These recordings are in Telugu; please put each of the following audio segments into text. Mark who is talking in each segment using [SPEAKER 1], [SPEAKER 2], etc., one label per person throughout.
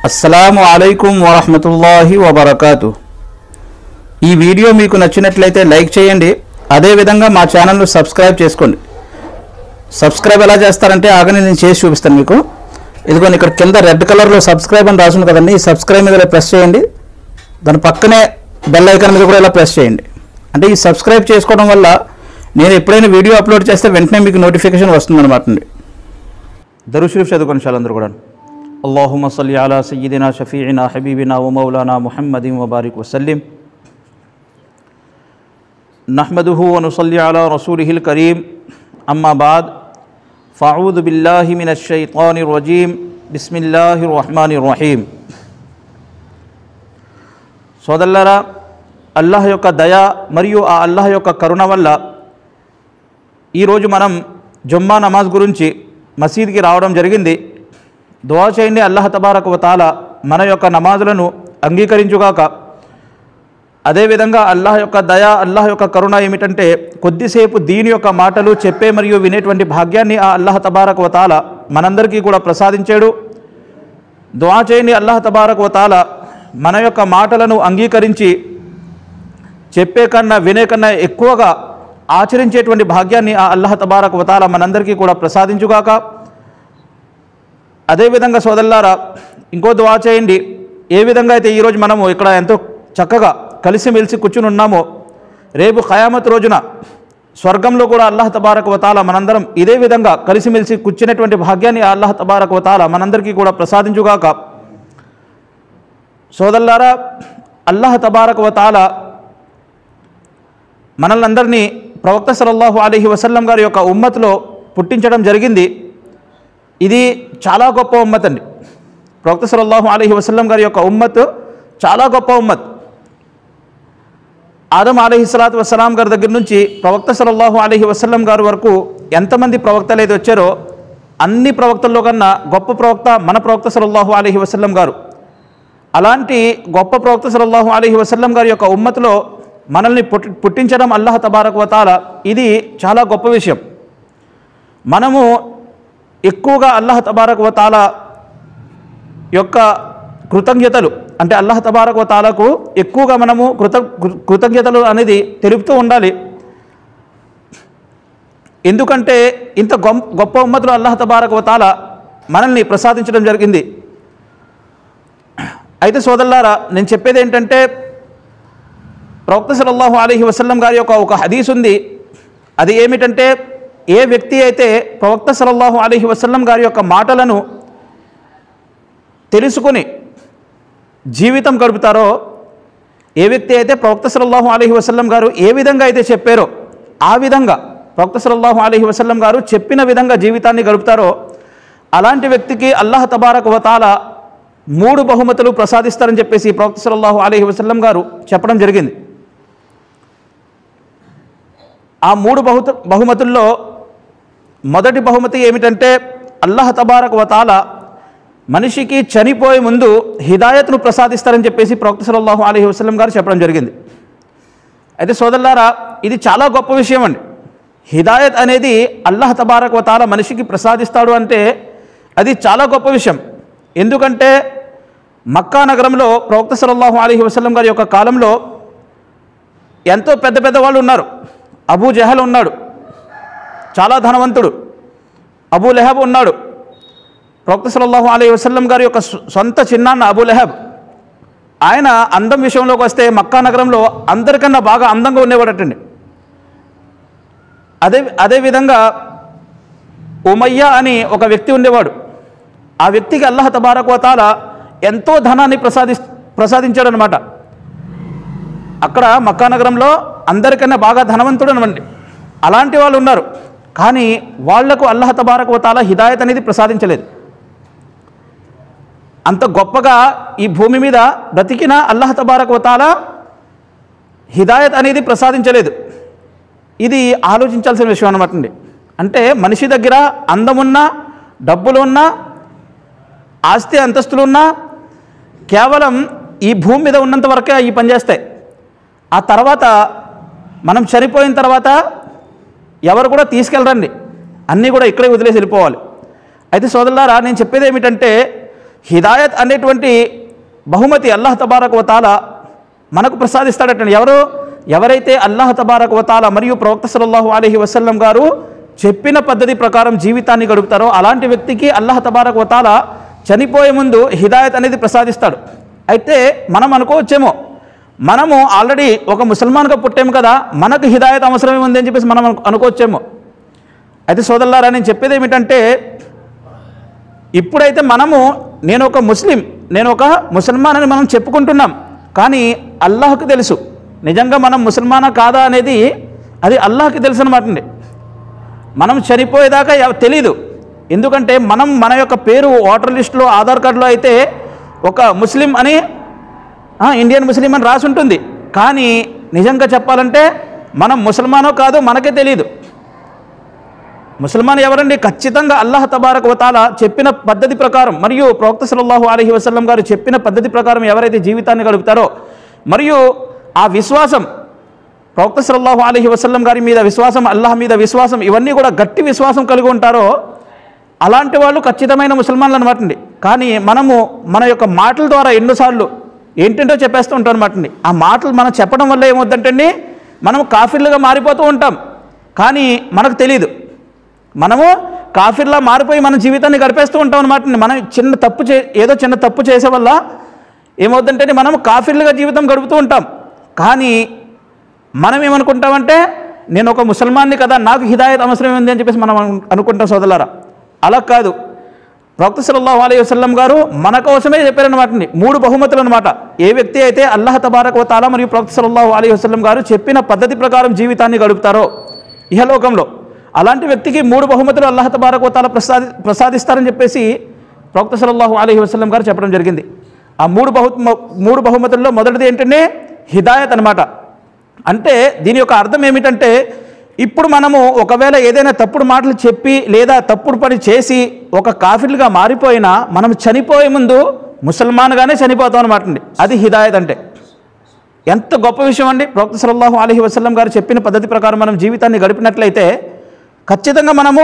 [SPEAKER 1] అస్సలాము అలైకుం వరహమతుల్లాహి వబర్కాతు ఈ వీడియో మీకు నచ్చినట్లయితే లైక్ చేయండి అదేవిధంగా మా ఛానల్ను సబ్స్క్రైబ్ చేసుకోండి సబ్స్క్రైబ్ ఎలా చేస్తారంటే ఆగని నేను చేసి చూపిస్తాను మీకు ఇదిగోండి ఇక్కడ కింద రెడ్ కలర్లో సబ్స్క్రైబ్ అని రాసింది కదండి ఈ సబ్స్క్రైబ్ మీద ఇలా ప్రెస్ చేయండి దాని పక్కనే బెల్ ఐకాన్ మీద కూడా ఇలా ప్రెస్ చేయండి అంటే ఈ సబ్స్క్రైబ్ చేసుకోవడం వల్ల నేను ఎప్పుడైనా వీడియో అప్లోడ్ చేస్తే వెంటనే మీకు నోటిఫికేషన్ వస్తుందన్నమాట అండి దరుషరీఫ్ చదువుకోండి చాలా అందరూ కూడా اللهم صل على سيدنا شفيعنا حبيبنا ومولانا محمد وبارك وسلم نحمده ونصلي على رسوله الكريم أما بعد فأعوذ بالله من الشيطان الرجيم بسم الله الرحمن الرحيم సోదల్లారా అల్లాహ్ యొక్క దయ మరియు ఆ అల్లాహ్ యొక్క కరుణ వల్ల ఈరోజు మనం జుమ్మా నమాజ్ గురించి మసీద్కి రావడం జరిగింది దువా చేయండి అల్లాహ్ తబారక తాల మన యొక్క నమాజులను అంగీకరించుగాక అదేవిధంగా అల్లాహ్ యొక్క దయ అల్లాహ్ యొక్క కరుణ ఏమిటంటే కొద్దిసేపు దీని యొక్క మాటలు చెప్పే మరియు వినేటువంటి భాగ్యాన్ని ఆ అల్లాహ్ తబారక వతాల మనందరికీ కూడా ప్రసాదించాడు దువా చేయండి అల్లాహ్ తబారక వతాల మన యొక్క మాటలను అంగీకరించి చెప్పే కన్నా వినే కన్నా ఎక్కువగా ఆచరించేటువంటి భాగ్యాన్ని ఆ అల్లాహ్ తబారక వతాల మనందరికీ కూడా ప్రసాదించుగాక అదేవిధంగా సోదల్లారా ఇంకో దువా చేయండి ఏ విధంగా అయితే ఈరోజు మనము ఇక్కడ ఎంతో చక్కగా కలిసిమెలిసి కూర్చుని ఉన్నామో రేపు ఖయామత్ రోజున స్వర్గంలో కూడా అల్లాహ్ తబారక వతాల మనందరం ఇదే విధంగా కలిసిమెలిసి కూర్చునేటువంటి భాగ్యాన్ని ఆ అల్లాహ్ తబారక వతాల మనందరికీ కూడా ప్రసాదించుగాక సోదల్లారా అల్లాహ్ తబారక వతాల మనల్నందరినీ ప్రవక్త సల్లల్లాహు అలీహి వసల్లం గారి యొక్క ఉమ్మత్లో పుట్టించడం జరిగింది ఇది చాలా గొప్ప ఉమ్మత్ అండి ప్రవక్త సల్లల్లాహు అలీహి వసల్లం గారి యొక్క ఉమ్మత్ చాలా గొప్ప ఉమ్మత్ ఆదం అలీహి సలాతు వసలాం గారి దగ్గర నుంచి ప్రవక్త సల్లల్లాహు అలీహి వసల్లం గారి వరకు ఎంతమంది ప్రవక్తలు అయితే వచ్చారో అన్ని ప్రవక్తల్లో కన్నా గొప్ప ప్రవక్త మన ప్రవక్త సల్లల్లాహు అలీహి వసల్లం గారు అలాంటి గొప్ప ప్రవక్త సల్లల్లాహు అలీహి వసల్లం గారి యొక్క ఉమ్మతిలో మనల్ని పుట్టి పుట్టించడం అల్లాహ్ తబారక్ వతాల ఇది చాలా గొప్ప విషయం మనము ఎక్కువగా అల్లాహ్ తబారక్ వతాల యొక్క కృతజ్ఞతలు అంటే అల్లాహ్ తబారక్ వతాలకు ఎక్కువగా మనము కృత కృతజ్ఞతలు అనేది తెలుపుతూ ఉండాలి ఎందుకంటే ఇంత గొప్ప గొప్ప ఉమ్మతులు అల్లాహ్ తబారక్ వతాల మనల్ని ప్రసాదించడం జరిగింది అయితే సోదల్లారా నేను చెప్పేది ఏంటంటే ప్రవక్త సల్లల్లాహు అలీహి వసల్లం గారి యొక్క ఒక హదీస్ ఉంది అది ఏమిటంటే ఏ వ్యక్తి అయితే ప్రవక్త సల్లల్లాహు అలీహి వసల్లం గారి యొక్క మాటలను తెలుసుకుని జీవితం గడుపుతారో ఏ వ్యక్తి అయితే ప్రవక్త సల్లల్లాహు అలీహి వసల్లం గారు ఏ విధంగా అయితే చెప్పారో ఆ విధంగా ప్రవక్త సల్లల్లాహు అలీహి వసల్లం గారు చెప్పిన విధంగా జీవితాన్ని గడుపుతారో అలాంటి వ్యక్తికి అల్లాహ్ తబారక్ వతాల మూడు బహుమతులు ప్రసాదిస్తారని చెప్పేసి ప్రవక్త సల్లల్లాహు అలీహి వసల్లం గారు చెప్పడం జరిగింది ఆ మూడు బహుత బహుమతుల్లో మొదటి బహుమతి ఏమిటంటే అల్లాహ్ తబారక్ వతాల మనిషికి చనిపోయే ముందు హిదాయత్ను ప్రసాదిస్తారని చెప్పేసి ప్రవక్త సల్లల్లాహు అలీహి వసల్లం గారు చెప్పడం జరిగింది అయితే సోదరులారా ఇది చాలా గొప్ప విషయం అండి హిదాయత్ అనేది అల్లాహ్ తబారక్ వతాల మనిషికి ప్రసాదిస్తాడు అంటే అది చాలా గొప్ప విషయం ఎందుకంటే మక్కా నగరంలో ప్రవక్త సల్లల్లాహు అలీహి వసల్లం గారి యొక్క కాలంలో ఎంతో పెద్ద పెద్ద వాళ్ళు ఉన్నారు అబూ జహల్ ఉన్నాడు చాలా ధనవంతుడు అబూ లెహబ్ ఉన్నాడు ప్రవక్త సల్లల్లాహు అలీ వసల్లం గారి యొక్క సొ- సొంత చిన్నాన్న అబూ లెహబ్ ఆయన అందం విషయంలోకి వస్తే మక్కా నగరంలో అందరికన్నా బాగా అందంగా ఉండేవాడటండి అదే అదేవిధంగా ఉమయ్య అని ఒక వ్యక్తి ఉండేవాడు ఆ వ్యక్తికి అల్లాహ్ తబారక్ వతాల ఎంతో ధనాన్ని ప్రసాది ప్రసాదించాడు అనమాట అక్కడ మక్కా నగరంలో అందరికన్నా బాగా ధనవంతుడు అనమండి అలాంటి వాళ్ళు ఉన్నారు కానీ వాళ్లకు అల్లాహ్ తబారక్ వతాల హిదాయత్ అనేది ప్రసాదించలేదు అంత గొప్పగా ఈ భూమి మీద బ్రతికిన అల్లాహ్ తబారక్ వతాల హిదాయత్ అనేది ప్రసాదించలేదు ఇది ఆలోచించాల్సిన విషయం అనమాట అండి అంటే మనిషి దగ్గర అందమున్నా డబ్బులు ఉన్నా ఆస్తి అంతస్తులు ఉన్నా కేవలం ఈ భూమి మీద ఉన్నంత వరకే ఈ పని చేస్తాయి ఆ తర్వాత మనం చనిపోయిన తర్వాత ఎవరు కూడా తీసుకెళ్ళరండి అన్నీ కూడా ఇక్కడే వదిలేసి వెళ్ళిపోవాలి అయితే సోదరులారా నేను చెప్పేది ఏమిటంటే హిదాయత్ అనేటువంటి బహుమతి అల్లాహ్ తబారక్ వతాల మనకు ప్రసాదిస్తాడటండి ఎవరు ఎవరైతే అల్లాహ్ తబారక్ వతాల మరియు ప్రవక్త సల్లల్లాహు అలైహి వసల్లం గారు చెప్పిన పద్ధతి ప్రకారం జీవితాన్ని గడుపుతారో అలాంటి వ్యక్తికి అల్లాహ్ తబారక్ వతాల చనిపోయే ముందు హిదాయత్ అనేది ప్రసాదిస్తాడు అయితే మనం అనుకోవచ్చేమో మనము ఆల్రెడీ ఒక ముసల్మాన్గా పుట్టాము కదా మనకు హిదాయత్ అవసరమే ఉంది అని చెప్పేసి మనం అను- అనుకోవచ్చేమో అయితే సోదరులారా నేను చెప్పేది ఏమిటంటే ఇప్పుడైతే మనము నేను ఒక ముస్లిం నేను ఒక ముసల్మాన్ అని మనం చెప్పుకుంటున్నాం కానీ అల్లాహ్కి తెలుసు నిజంగా మనం ముసల్మానా కాదా అనేది అది అల్లాహ్కి తెలుసు అనమాట అండి మనం చనిపోయేదాకా ఎవ- తెలీదు ఎందుకంటే మనం మన యొక్క పేరు ఓటర్ లిస్టులో ఆధార్ కార్డులో అయితే ఒక ముస్లిం అని ఆ, ఇండియన్ ముస్లిం అని రాసి ఉంటుంది కానీ నిజంగా చెప్పాలంటే మనం ముసల్మానో కాదో మనకే తెలియదు ముసల్మాన్ ఎవరండి ఖచ్చితంగా అల్లాహ్ తబారక్ వతాల చెప్పిన పద్ధతి ప్రకారం మరియు ప్రవక్త సల్లల్లాహు అలైహి వసల్లం గారు చెప్పిన పద్ధతి ప్రకారం ఎవరైతే జీవితాన్ని గడుపుతారో మరియు ఆ విశ్వాసం ప్రవక్త సల్లల్లాహు అలైహి వసల్లం గారి మీద విశ్వాసం అల్లాహ్ మీద విశ్వాసం ఇవన్నీ కూడా గట్టి విశ్వాసం కలిగి ఉంటారో అలాంటి వాళ్ళు ఖచ్చితమైన ముసల్మాన్లు అనమాట అండి కానీ మనము మన యొక్క మాటల ద్వారా ఎన్నోసార్లు ఏంటంటో చెప్పేస్తూ ఉంటాం అనమాట అండి ఆ మాటలు మనం చెప్పడం వల్ల ఏమవుతుందంటే అండి మనం కాఫీలుగా మారిపోతూ ఉంటాం కానీ మనకు తెలియదు మనము కాఫీర్లా మారిపోయి మన జీవితాన్ని గడిపేస్తూ ఉంటాం అనమాట మనం చిన్న తప్పు చే ఏదో చిన్న తప్పు చేసే వల్ల ఏమవుతుందంటే మనం కాఫీర్లుగా జీవితం గడుపుతూ ఉంటాం కానీ మనం ఏమనుకుంటామంటే నేను ఒక ముసల్మాన్ని కదా నాకు హిదాయత్ అవసరం ఉంది అని చెప్పేసి మనం అను- అనుకుంటాం సోదరులారా అలా కాదు ప్రవక్త సల్లల్లాహు అలైహి వసల్లం గారు మన కోసమే చెప్పారనమాట మూడు బహుమతులు అనమాట ఏ వ్యక్తి అయితే అల్లాహ్ తబారక్ తాలా మరియు ప్రవక్త సల్లల్లాహు అలైహి వసల్లం గారు చెప్పిన పద్ధతి ప్రకారం జీవితాన్ని గడుపుతారో ఇహలోకంలో అలాంటి వ్యక్తికి మూడు బహుమతులు అల్లాహ్ తబారక్ తాలా ప్రసాది ప్రసాదిస్తారని చెప్పేసి ప్రవక్త సల్లల్లాహు అలైహి వసల్లం గారు చెప్పడం జరిగింది ఆ మూడు బహు మూడు బహుమతుల్లో మొదటిది ఏంటంటే హిదాయత్ అనమాట అంటే దీని యొక్క అర్థం ఏమిటంటే ఇప్పుడు మనము ఒకవేళ ఏదైనా తప్పుడు మాటలు చెప్పి లేదా తప్పుడు పని చేసి ఒక కాఫిర్లుగా మారిపోయినా మనం చనిపోయే ముందు ముసల్మాన్గానే చనిపోతాం అనమాట అండి అది హిదాయత్ అంటే ఎంత గొప్ప విషయం అండి ప్రవక్త సల్లల్లాహు అలైహి వసల్లం గారు చెప్పిన పద్ధతి ప్రకారం మనం జీవితాన్ని గడిపినట్లయితే ఖచ్చితంగా మనము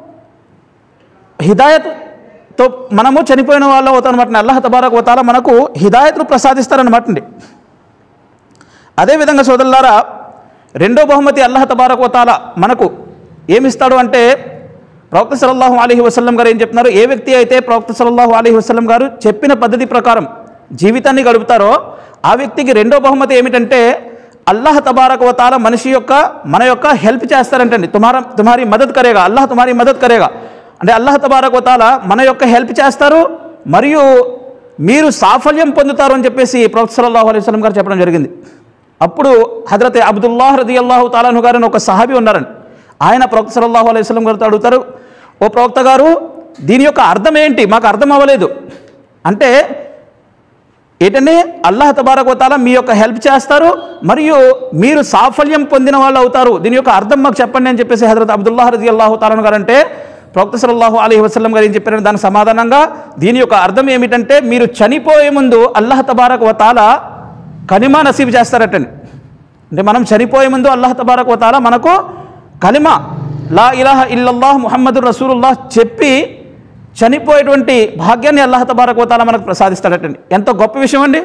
[SPEAKER 1] హిదాయత్తో మనము చనిపోయిన వాళ్ళు అవుతాం అనమాట అల్లాహ్ తబారక్ వతాల మనకు హిదాయత్ను ప్రసాదిస్తారనమాట అండి అదేవిధంగా సోదరులారా రెండో బహుమతి అల్లాహ్ తబారక్ వతాల మనకు ఏమిస్తాడు అంటే ప్రవక్త సల్లల్లాహు అలైహి వసల్లం గారు ఏం చెప్తున్నారు ఏ వ్యక్తి అయితే ప్రవక్త సల్లల్లాహు అలైహి వసల్లం గారు చెప్పిన పద్ధతి ప్రకారం జీవితాన్ని గడుపుతారో ఆ వ్యక్తికి రెండో బహుమతి ఏమిటంటే అల్లాహ్ తబారక్ వతాల మనిషి యొక్క మన యొక్క హెల్ప్ చేస్తారంటండి తుమారా తుమారి మదద్ కరేగా అల్లాహ్ తుమారి మదద్ కరేగా అంటే అల్లాహ్ తబారక్ వతాల మన యొక్క హెల్ప్ చేస్తారు మరియు మీరు సాఫల్యం పొందుతారు అని చెప్పేసి ప్రవక్త సల్లల్లాహు అలైహి వసల్లం గారు చెప్పడం జరిగింది అప్పుడు హజరత్ అబ్దుల్లాహ్ రది అల్లాహు తాలాను గారు అని ఒక సహాబీ ఉన్నారండి ఆయన ప్రవక్త సల్లల్లాహు అలైహి వసల్లం గారితో అడుగుతారు ఓ ప్రవక్త గారు దీని యొక్క అర్థం ఏంటి మాకు అర్థం అవ్వలేదు అంటే ఏంటంటే అల్లాహ్ తబారక్ వతాల మీ యొక్క హెల్ప్ చేస్తారు మరియు మీరు సాఫల్యం పొందిన వాళ్ళు అవుతారు దీని యొక్క అర్థం మాకు చెప్పండి అని చెప్పేసి హజరత్ అబ్దుల్లాహ్ రజీ అల్లాహు తాలను గారు అంటే ప్రవక్త సల్లల్లాహు అలైహి వసల్లం గారు ఏం చెప్పారని దానికి సమాధానంగా దీని యొక్క అర్థం ఏమిటంటే మీరు చనిపోయే ముందు అల్లాహ్ తబారక్ వతాల కలిమా నసీబ్ చేస్తారటండి అంటే మనం చనిపోయే ముందు అల్లాహ్ తబారక్ వతాల మనకు కలిమా లా ఇలాహ ఇల్లల్లాహ్ ముహమ్మదు రసూలుల్లాహ్ చెప్పి చనిపోయేటువంటి భాగ్యాన్ని అల్లాహ్ తబారక్ వతాల మనకు ప్రసాదిస్తాడటండి ఎంత గొప్ప విషయం అండి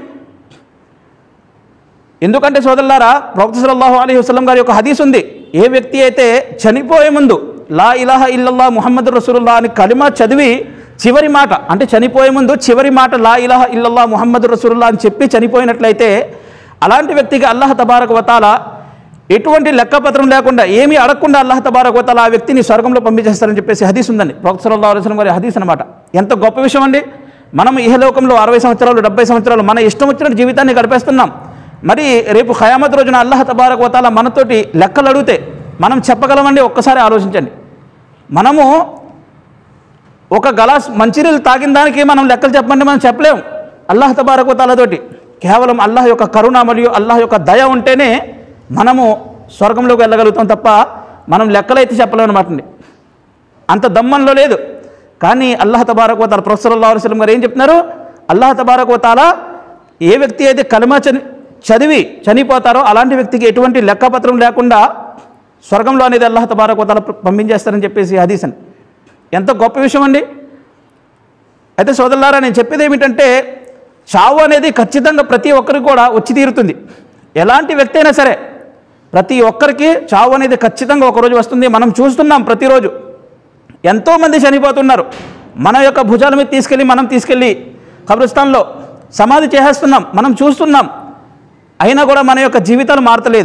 [SPEAKER 1] ఎందుకంటే సోదరులారా ప్రవక్త సల్లల్లాహు అలైహి వసల్లం గారి యొక్క హదీస్ ఉంది ఏ వ్యక్తి అయితే చనిపోయే ముందు లా ఇలాహ ఇల్లల్లా ముహమ్మద్ రసూలుల్లా అని కలిమా చదివి చివరి మాట అంటే చనిపోయే ముందు చివరి మాట లా ఇలాహ ఇల్లల్లా ముహమ్మద్ రసూలుల్లా అని చెప్పి చనిపోయినట్లయితే అలాంటి వ్యక్తికి అల్లాహ్ తబారక్ వతాల ఎటువంటి లెక్కపత్రం లేకుండా ఏమీ అడగకుండా అల్లాహ్ తబారక్ వతాల ఆ వ్యక్తిని స్వర్గంలో పంపించేస్తారని చెప్పేసి హదీస్ ఉందండి ప్రవక్త సల్లల్లాహు అలైహి వసల్లం గారి హదీస్ అనమాట ఎంత గొప్ప విషయం అండి మనం ఇహలోకంలో అరవై సంవత్సరాలు డెబ్బై సంవత్సరాలు మన ఇష్టం వచ్చిన జీవితాన్ని గడిపేస్తున్నాం మరి రేపు ఖయామత్ రోజున అల్లాహ్ తబారక్ వతాల మనతోటి లెక్కలు అడిగితే మనం చెప్పగలమండి ఒక్కసారి ఆలోచించండి మనము ఒక గలాస్ మంచినీళ్ళు తాగిన దానికి మనం లెక్కలు చెప్పమంటే మనం చెప్పలేం అల్లాహ్ తబారక్ వతాలతోటి కేవలం అల్లాహ్ యొక్క కరుణ మరియు అల్లాహ్ యొక్క దయ ఉంటేనే మనము స్వర్గంలోకి వెళ్ళగలుగుతాం తప్ప మనం లెక్కలైతే చెప్పలేము అనమాట అండి అంత దమ్మంలో లేదు కానీ అల్లాహ్ తబారక్ వతాల ప్రొఫెసర్ అల్లాహుస్లం గారు ఏం చెప్తున్నారు అల్లాహ్ తబారక్ వతాల ఏ వ్యక్తి అయితే కలమ చని చదివి చనిపోతారో అలాంటి వ్యక్తికి ఎటువంటి లెక్కపత్రం లేకుండా స్వర్గంలో అనేది అల్లాహ్ తబారక్ వతాల పంపించేస్తారని చెప్పేసి హదీస్ అని ఎంత గొప్ప విషయం అండి అయితే సోదరులారా నేను చెప్పేది ఏమిటంటే చావు అనేది ఖచ్చితంగా ప్రతి ఒక్కరికి కూడా వచ్చి తీరుతుంది ఎలాంటి వ్యక్తి అయినా సరే ప్రతి ఒక్కరికి చావు అనేది ఖచ్చితంగా ఒకరోజు వస్తుంది మనం చూస్తున్నాం ప్రతిరోజు ఎంతోమంది చనిపోతున్నారు మన యొక్క భుజాల మీద తీసుకెళ్ళి మనం తీసుకెళ్ళి కబ్రిస్తాన్లో సమాధి చేసేస్తున్నాం మనం చూస్తున్నాం అయినా కూడా మన యొక్క జీవితాలు మారతలేదు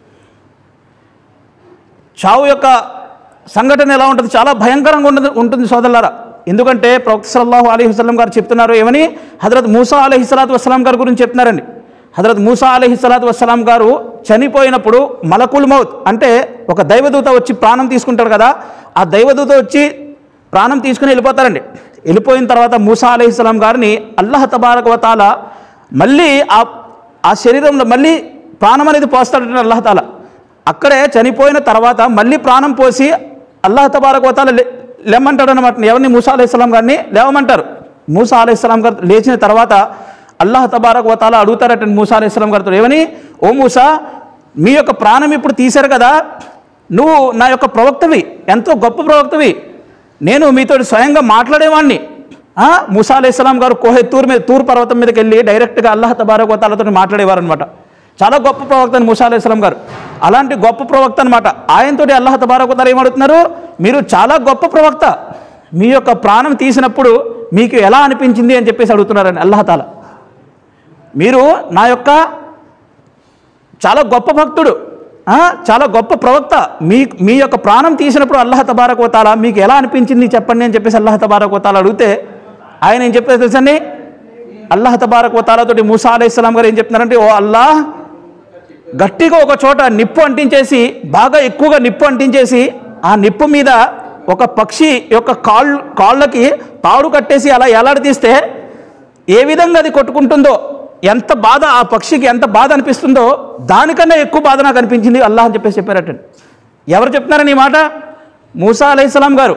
[SPEAKER 1] చావు యొక్క సంఘటన ఎలా ఉంటుంది చాలా భయంకరంగా ఉంటుంది ఉంటుంది సోదరులారా ఎందుకంటే ప్రవక్త సల్లల్లాహు అలీ వసలం గారు చెప్తున్నారు ఏమని హజరత్ మూసా అలహి సలాతు వసలాం గారి గురించి చెప్తున్నారండి హజరత్ మూసా అలహి సలాతు వసలాం గారు చనిపోయినప్పుడు మలకుల్ మౌత్ అంటే ఒక దైవదూత వచ్చి ప్రాణం తీసుకుంటాడు కదా ఆ దైవదూత వచ్చి ప్రాణం తీసుకుని వెళ్ళిపోతారండి వెళ్ళిపోయిన తర్వాత మూసా అలహిస్లాం గారిని అల్లహ తబారక వతాల మళ్ళీ ఆ ఆ శరీరంలో మళ్ళీ ప్రాణం అనేది పోస్తాడంటే అల్లహతాల అక్కడే చనిపోయిన తర్వాత మళ్ళీ ప్రాణం పోసి అల్లాహ్ తబారక వతాల లే లేమంటాడు అనమాట ఎవరిని మూసా అలైహిస్లాం గారిని లేవమంటారు మూసా అలైహిస్లాం గారు లేచిన తర్వాత అల్లాహ్ తబారక వతాల అడుగుతారట మూసా అలైహిస్లాం గారితో ఏమని ఓ మూసా మీ యొక్క ప్రాణం ఇప్పుడు తీశారు కదా నువ్వు నా యొక్క ప్రవక్తవి ఎంతో గొప్ప ప్రవక్తవి నేను మీతో స్వయంగా మాట్లాడేవాడిని ఆ, మూసా అలైహిస్లాం గారు కోహె తూర్ మీద తూర్ పర్వతం మీదకి వెళ్ళి డైరెక్ట్గా అల్లాహ్ తబారక్ వతాలతో మాట్లాడేవారు అనమాట చాలా గొప్ప ప్రవక్త అని మూసా అలైహిస్లాం గారు అలాంటి గొప్ప ప్రవక్త అనమాట ఆయనతోటి అల్లాహ్ తబారక్ వతాల ఏమడుగుతున్నారు మీరు చాలా గొప్ప ప్రవక్త మీ యొక్క ప్రాణం తీసినప్పుడు మీకు ఎలా అనిపించింది అని చెప్పేసి అడుగుతున్నారండి అల్లాహ్ తాలా మీరు నా యొక్క చాలా గొప్ప భక్తుడు ఆ, చాలా గొప్ప ప్రవక్త మీ మీ యొక్క ప్రాణం తీసినప్పుడు అల్లాహ్ తబారక్ వతాల మీకు ఎలా అనిపించింది చెప్పండి అని చెప్పేసి అల్లాహ్ తబారక్ వతాల అడిగితే ఆయన ఏం చెప్పేది తెలుసండి అల్లాహ్ తబారక్ వతాలతోటి మూసా అలైహిస్సలాం గారు ఏం చెప్తున్నారంటే ఓ అల్లాహ్ గట్టిగా ఒక చోట నిప్పు అంటించేసి బాగా ఎక్కువగా నిప్పు అంటించేసి ఆ నిప్పు మీద ఒక పక్షి యొక్క కాళ్ళు కాళ్ళకి తాడు కట్టేసి అలా ఎలాడదీస్తే ఏ విధంగా అది కొట్టుకుంటుందో ఎంత బాధ ఆ పక్షికి ఎంత బాధ అనిపిస్తుందో దానికన్నా ఎక్కువ బాధ నాకు అనిపించింది అల్లాహ్ అని చెప్పేసి చెప్పారట ఎవరు చెప్తున్నారని ఈ మాట మూసా అలైహిస్సలాం గారు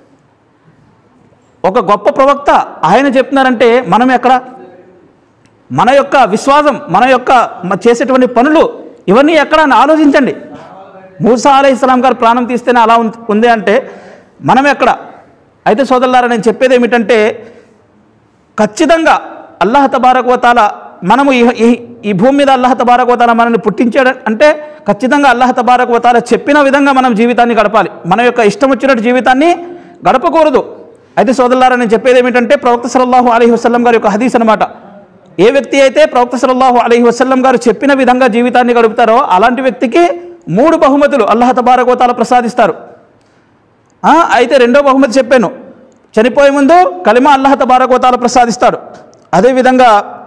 [SPEAKER 1] ఒక గొప్ప ప్రవక్త ఆయన చెప్తున్నారంటే మనం ఎక్కడ మన యొక్క విశ్వాసం మన యొక్క మ- చేసేటువంటి పనులు ఇవన్నీ ఎక్కడ అని ఆలోచించండి మూసా అలీ ఇస్లాం గారు ప్రాణం తీస్తేనే అలా ఉం- ఉంది అంటే మనం ఎక్కడ అయితే సోదరులారా నేను చెప్పేది ఏమిటంటే ఖచ్చితంగా అల్లాహ్ తబారక్ వతాల మనము ఈ- ఈ ఈ భూమి మీద అల్లాహ్ తబారక్ వతాల మనల్ని పుట్టించాడు అంటే ఖచ్చితంగా అల్లాహ్ తబారక్ వతాల చెప్పిన విధంగా మనం జీవితాన్ని గడపాలి మన యొక్క ఇష్టం వచ్చినట్టు జీవితాన్ని గడపకూడదు అయితే సోదరులారా నేను చెప్పేది ఏమిటంటే ప్రవక్త సల్లల్లాహు అలీ వసల్లం గారి యొక్క హదీస్ అనమాట ఏ వ్యక్తి అయితే ప్రవక్త సల్లల్లాహు అలీ వసల్లం గారు చెప్పిన విధంగా జీవితాన్ని గడుపుతారో అలాంటి వ్యక్తికి మూడు బహుమతులు అల్లాహ్ తబారక్ వతాల ప్రసాదిస్తారు ఆ, అయితే రెండో బహుమతి చెప్పాను చనిపోయే ముందు కలిమా అల్లాహ్ తబారకోతాల ప్రసాదిస్తాడు అదేవిధంగా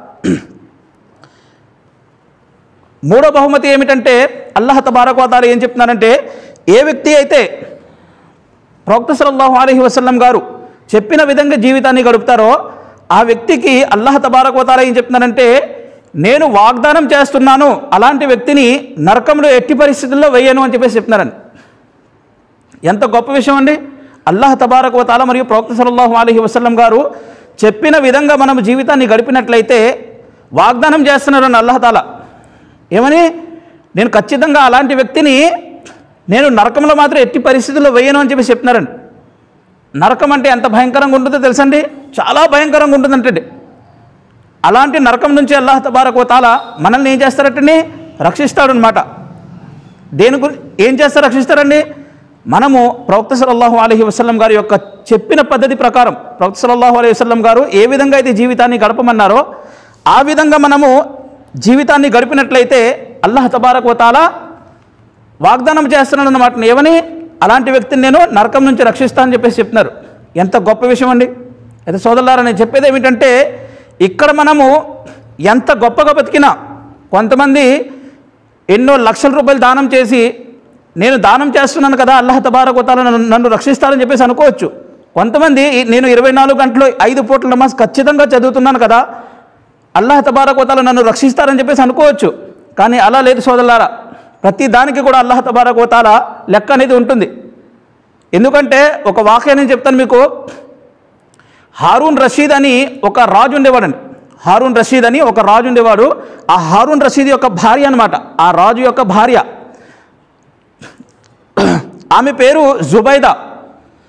[SPEAKER 1] మూడో బహుమతి ఏమిటంటే అల్లాహ్ తబారకోతాల ఏం చెప్తున్నారంటే ఏ వ్యక్తి అయితే ప్రవక్త సల్లల్లాహు అలైహి వసల్లం గారు చెప్పిన విధంగా జీవితాన్ని గడుపుతారో ఆ వ్యక్తికి అల్లాహ్ తబారకోతాల ఏం చెప్తున్నారంటే నేను వాగ్దానం చేస్తున్నాను అలాంటి వ్యక్తిని నరకంలో ఎట్టి పరిస్థితుల్లో వెయ్యను అని చెప్పేసి చెప్తున్నారండి ఎంత గొప్ప విషయం అండి అల్లాహ్ తబారక్ వతాల మరియు ప్రవక్త సల్లల్లాహు అలైహి వసల్లం గారు చెప్పిన విధంగా మనం జీవితాన్ని గడిపినట్లయితే వాగ్దానం చేస్తున్నారని అల్లాహ్ తాలా ఏమని నేను ఖచ్చితంగా అలాంటి వ్యక్తిని నేను నరకంలో మాత్రం ఎట్టి పరిస్థితుల్లో వేయను అని చెప్పి చెప్తున్నారండి నరకం అంటే ఎంత భయంకరంగా ఉంటుందో తెలుసండి చాలా భయంకరంగా ఉంటుందంటే అలాంటి నరకం నుంచి అల్లాహ్ తబారక్ వతాల మనల్ని ఏం చేస్తారంటే రక్షిస్తాడు అనమాట దేని గురి ఏం చేస్తారు రక్షిస్తారండి మనము ప్రవక్త సల్లల్లాహు అలైహి వసల్లం గారి యొక్క చెప్పిన పద్ధతి ప్రకారం ప్రవక్త సల్లల్లాహు అలైహి వసల్లం గారు ఏ విధంగా అయితే జీవితాన్ని గడపమన్నారో ఆ విధంగా మనము జీవితాన్ని గడిపినట్లయితే అల్లాహ్ తబారక్ వతాల వాగ్దానం చేస్తున్నాడు అన్నమాట ఏమని అలాంటి వ్యక్తిని నేను నరకం నుంచి రక్షిస్తానని చెప్పేసి చెప్తున్నారు ఎంత గొప్ప విషయం అండి అయితే సోదరులారా నేను చెప్పేది ఏమిటంటే ఇక్కడ మనము ఎంత గొప్పగా బతికినా కొంతమంది ఎన్నో లక్షల రూపాయలు దానం చేసి నేను దానం చేస్తున్నాను కదా అల్లాహ్ తబారక్ వతాల నన్ను నన్ను రక్షిస్తారని చెప్పేసి అనుకోవచ్చు కొంతమంది ఈ- నేను ఇరవై నాలుగు గంటలు ఐదు పూట్ల నమాజ్ ఖచ్చితంగా చదువుతున్నాను కదా అల్లాహ్ తబారక్ వతాల నన్ను రక్షిస్తారని చెప్పేసి అనుకోవచ్చు కానీ అలా లేదు సోదరులారా ప్రతి దానికి కూడా అల్లాహ్ తబారక్ వతాల లెక్క అనేది ఉంటుంది ఎందుకంటే ఒక వాక్యాన్ని నేను చెప్తాను మీకు హారూన్ రషీద్ అని ఒక రాజు ఉండేవాడండి హారూన్ రషీద్ అని ఒక రాజు ఉండేవాడు ఆ హారూన్ రషీద్ యొక్క భార్య అనమాట ఆ రాజు యొక్క భార్య ఆమె పేరు జుబైదా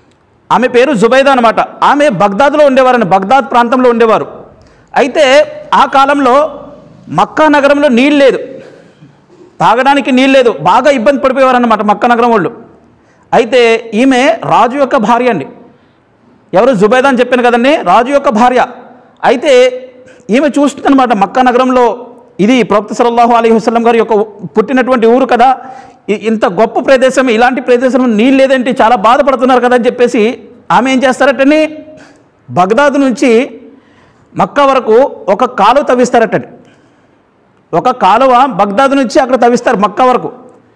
[SPEAKER 1] ఆమె పేరు జుబైదా అనమాట ఆమె బగ్దాద్లో ఉండేవారని బగ్దాద్ ప్రాంతంలో ఉండేవారు అయితే ఆ కాలంలో మక్కా నగరంలో నీళ్ళు లేదు తాగడానికి నీళ్ళు లేదు బాగా ఇబ్బంది పడిపోయేవారన్నమాట మక్కా నగరం వాళ్ళు అయితే ఈమె రాజు యొక్క భార్య అండి ఎవరు జుబైదా అని చెప్పాను కదండి రాజు యొక్క భార్య అయితే ఈమె చూస్తుందన్నమాట మక్కా నగరంలో ఇది ప్రవక్త సల్లల్లాహు అలీ వసలం గారి యొక్క పుట్టినటువంటి ఊరు కదా ఇ- ఇంత గొప్ప ప్రదేశం ఇలాంటి ప్రదేశంలో నీళ్ళు లేదంటే చాలా బాధపడుతున్నారు కదా అని చెప్పేసి ఆమె ఏం చేస్తారటండి బగ్దాద్ నుంచి మక్కా వరకు ఒక కాలువ తవ్విస్తారటండి ఒక కాలువ బగ్దాద్ నుంచి అక్కడ తవ్విస్తారు మక్కా వరకు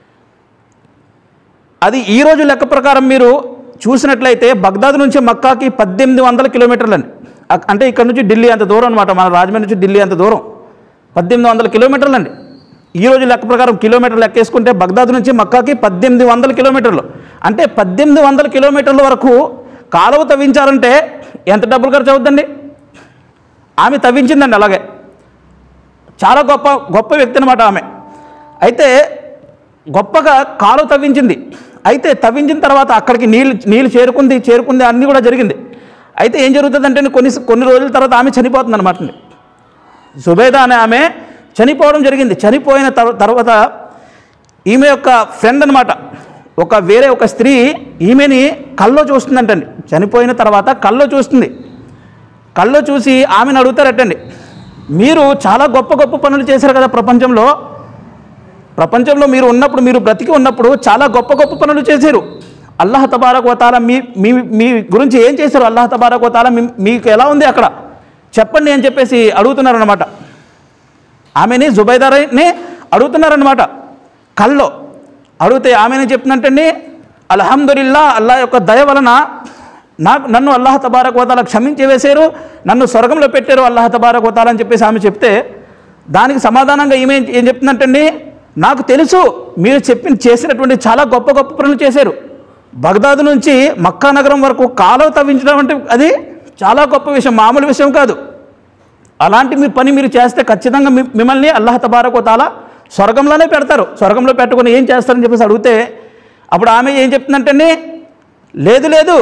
[SPEAKER 1] అది ఈ రోజు లెక్క ప్రకారం మీరు చూసినట్లయితే బగ్దాద్ నుంచి మక్కాకి పద్దెనిమిది వందల కిలోమీటర్లు అండి అక్- అంటే ఇక్కడ నుంచి ఢిల్లీ అంత దూరం అనమాట మన రాజమండ్రి నుంచి ఢిల్లీ అంత దూరం పద్దెనిమిది వందల కిలోమీటర్లు అండి ఈ రోజు లెక్క ప్రకారం కిలోమీటర్ లెక్క వేసుకుంటే బగ్దాద్ నుంచి మక్కాకి పద్దెనిమిది వందల కిలోమీటర్లు అంటే పద్దెనిమిది వందల కిలోమీటర్ల వరకు కాలువ తవ్వించారంటే ఎంత డబ్బులు ఖర్చు అవుతుందండి ఆమె తవ్వించిందండి అలాగే చాలా గొప్ప గొప్ప వ్యక్తి అనమాట ఆమె అయితే గొప్పగా కాలువ తవ్వించింది అయితే తవ్వించిన తర్వాత అక్కడికి నీళ్ళు నీళ్ళు చేరుకుంది చేరుకుంది అన్నీ కూడా జరిగింది అయితే ఏం జరుగుతుందంటే కొన్ని కొన్ని రోజుల తర్వాత ఆమె చనిపోతుంది అనమాట సుబేదా అనే ఆమె చనిపోవడం జరిగింది చనిపోయిన తర్వా- తర్వాత ఈమె యొక్క ఫ్రెండ్ అనమాట ఒక వేరే ఒక స్త్రీ ఈమెని కల్లో చూస్తుందంటండి చనిపోయిన తర్వాత కల్లో చూస్తుంది కళ్ళు చూసి ఆమెను అడుగుతారటండి మీరు చాలా గొప్ప గొప్ప పనులు చేశారు కదా ప్రపంచంలో ప్రపంచంలో మీరు ఉన్నప్పుడు మీరు బ్రతికి ఉన్నప్పుడు చాలా గొప్ప గొప్ప పనులు చేశారు అల్లాహ్ తబారక్ వతాల మీ మీ మీ గురించి ఏం చేశారు అల్లాహ్ తబారక్ వతాల మీ మీకు ఎలా ఉంది అక్కడ చెప్పండి అని చెప్పేసి అడుగుతున్నారనమాట ఆమెని జుబైదారని అడుగుతున్నారనమాట కల్లో అడిగితే ఆమెనే చెప్తుందంటండి అల్హమ్దుల్లా అల్లా యొక్క దయ వలన నాకు నన్ను అల్లాహ్ తబారక్ వతాల క్షమించి వేశారు నన్ను స్వర్గంలో పెట్టారు అల్లాహ్ తబారక్ వతాల అని చెప్పేసి ఆమె చెప్తే దానికి సమాధానంగా ఈమె ఏం- ఏం చెప్తుందంటండి నాకు తెలుసు మీరు చెప్పిన చేసినటువంటి చాలా గొప్ప గొప్ప పనులు చేశారు బగ్దాద్ నుంచి మక్కా నగరం వరకు కాలువ తవ్వించడం అంటే అది చాలా గొప్ప విషయం మామూలు విషయం కాదు అలాంటి మీ పని మీరు చేస్తే ఖచ్చితంగా మీ- మిమ్మల్ని అల్లాహ్ తబారక్ తాలా స్వర్గంలోనే పెడతారు స్వర్గంలో పెట్టుకుని ఏం చేస్తారని చెప్పేసి అడిగితే అప్పుడు ఆమె ఏం చెప్తుందంటే లేదు లేదు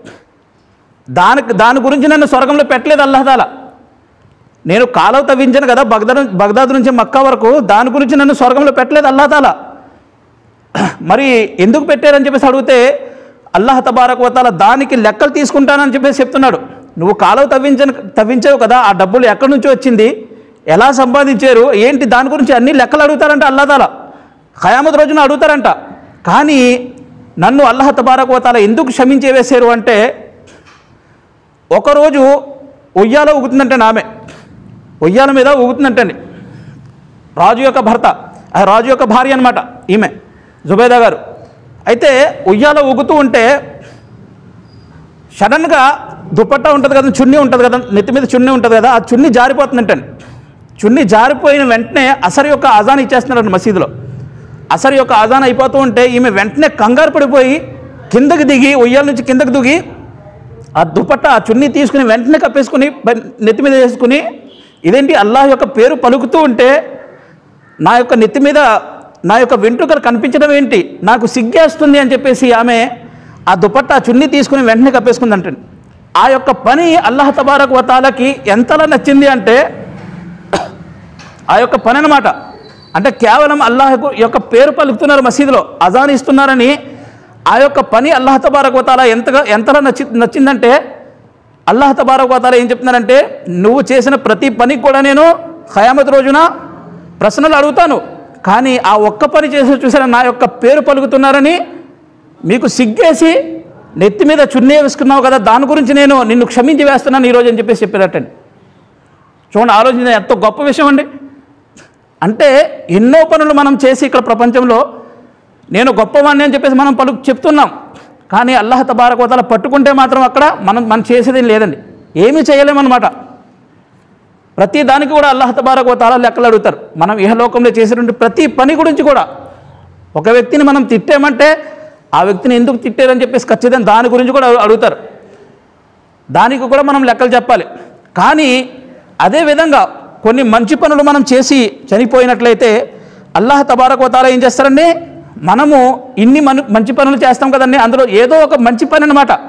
[SPEAKER 1] దానికి దాని గురించి నన్ను స్వర్గంలో పెట్టలేదు అల్లాహ్ తాలా నేను కాలువ తవ్వించాను కదా బగ్దాద్ బగ్దాద్ నుంచి మక్కా వరకు దాని గురించి నన్ను స్వర్గంలో పెట్టలేదు అల్లాహ్ తాలా మరి ఎందుకు పెట్టారని చెప్పేసి అడిగితే అల్లాహ్ తబారక్ వతాల దానికి లెక్కలు తీసుకుంటానని చెప్పేసి చెప్తున్నాడు నువ్వు కాలువ తవ్వించను తవ్వించావు కదా ఆ డబ్బులు ఎక్కడి నుంచి వచ్చింది ఎలా సంపాదించారు ఏంటి దాని గురించి అన్ని లెక్కలు అడుగుతారంట అల్లా తాలా ఖయామత్ రోజున అడుగుతారంట కానీ నన్ను అల్లాహ్ తబారక్ వతాల ఎందుకు క్షమించే వేశారు అంటే ఒకరోజు ఉయ్యాల ఊగుతుందంటండి ఆమె ఉయ్యాల మీద ఊగుతుందంటండి రాజు యొక్క భర్త ఆ రాజు యొక్క భార్య అనమాట ఈమె జుబేదా గారు అయితే ఉయ్యాల ఊగుతూ ఉంటే సడన్గా దుపట్టా ఉంటుంది కదా చున్నీ ఉంటుంది కదా నెత్తి మీద చున్నీ ఉంటుంది కదా ఆ చున్నీ జారిపోతుందంటండి చున్నీ జారిపోయిన వెంటనే అసర్ యొక్క అజాన్ ఇచ్చేస్తున్నాడు మసీదులో అసర్ యొక్క అజాన్ అయిపోతూ ఉంటే ఈమె వెంటనే కంగారు పడిపోయి కిందకి దిగి ఉయ్యాల నుంచి కిందకి దిగి ఆ దుపట్టా ఆ చున్నీ తీసుకుని వెంటనే కప్పేసుకుని బ- నెత్తి మీద వేసుకుని ఇదేంటి అల్లాహ్ యొక్క పేరు పలుకుతూ ఉంటే నా యొక్క నెత్తి మీద నా యొక్క వెంట్రుకలు కనిపించడం ఏంటి నాకు సిగ్గేస్తుంది అని చెప్పేసి ఆమె ఆ దుపట్టా చున్నీ తీసుకుని వెంటనే కప్పేసుకుందంటండి ఆ యొక్క పని అల్లాహ్ తబారక్ వతాలకి ఎంతలా నచ్చింది అంటే ఆ యొక్క పని అనమాట అంటే కేవలం అల్లాహ్ యొక్క పేరు పలుకుతున్నారు మసీదులో అజాన్ ఇస్తున్నారని ఆ యొక్క పని అల్లాహ్ తబారక్ వతాల ఎంతగా ఎంతలా నచ్చి నచ్చిందంటే అల్లాహ్ తబారక్ వతాల ఏం చెప్తున్నారంటే నువ్వు చేసిన ప్రతి పనికి కూడా నేను ఖయామత్ రోజున ప్రశ్నలు అడుగుతాను కానీ ఆ ఒక్క పని చేసి చూసారా నా యొక్క పేరు పలుకుతున్నారని మీకు సిగ్గేసి నెత్తి మీద చున్నీ వేసుకున్నావు కదా దాని గురించి నేను నిన్ను క్షమించి వేస్తున్నాను ఈరోజు అని చెప్పేసి చెప్పారటండి చూడండి ఆలోచన ఎంత గొప్ప విషయం అండి అంటే ఎన్నో పనులు మనం చేసి ఇక్కడ ప్రపంచంలో నేను గొప్పవాణ్ణి అని చెప్పేసి మనం పలు చెప్తున్నాం కానీ అల్లాహ్ తబారక్ వతాల పట్టుకుంటే మాత్రం అక్కడ మనం మనం చేసేది లేదండి ఏమీ చేయలేమన్నమాట ప్రతి దానికి కూడా అల్లాహ్ తబారక్ వతాల లెక్కలు అడుగుతారు మనం ఇహలోకంలో చేసినటువంటి ప్రతి పని గురించి కూడా ఒక వ్యక్తిని మనం తిట్టామంటే ఆ వ్యక్తిని ఎందుకు తిట్టారని చెప్పేసి ఖచ్చితంగా దాని గురించి కూడా అడుగుతారు దానికి కూడా మనం లెక్కలు చెప్పాలి కానీ అదే విధంగా కొన్ని మంచి పనులు మనం చేసి చనిపోయినట్లయితే అల్లాహ్ తబారక్ వతాల ఏం చేస్తారండి మనము ఇన్ని మన మంచి పనులు చేస్తాం కదండి అందులో ఏదో ఒక మంచి పని అనమాట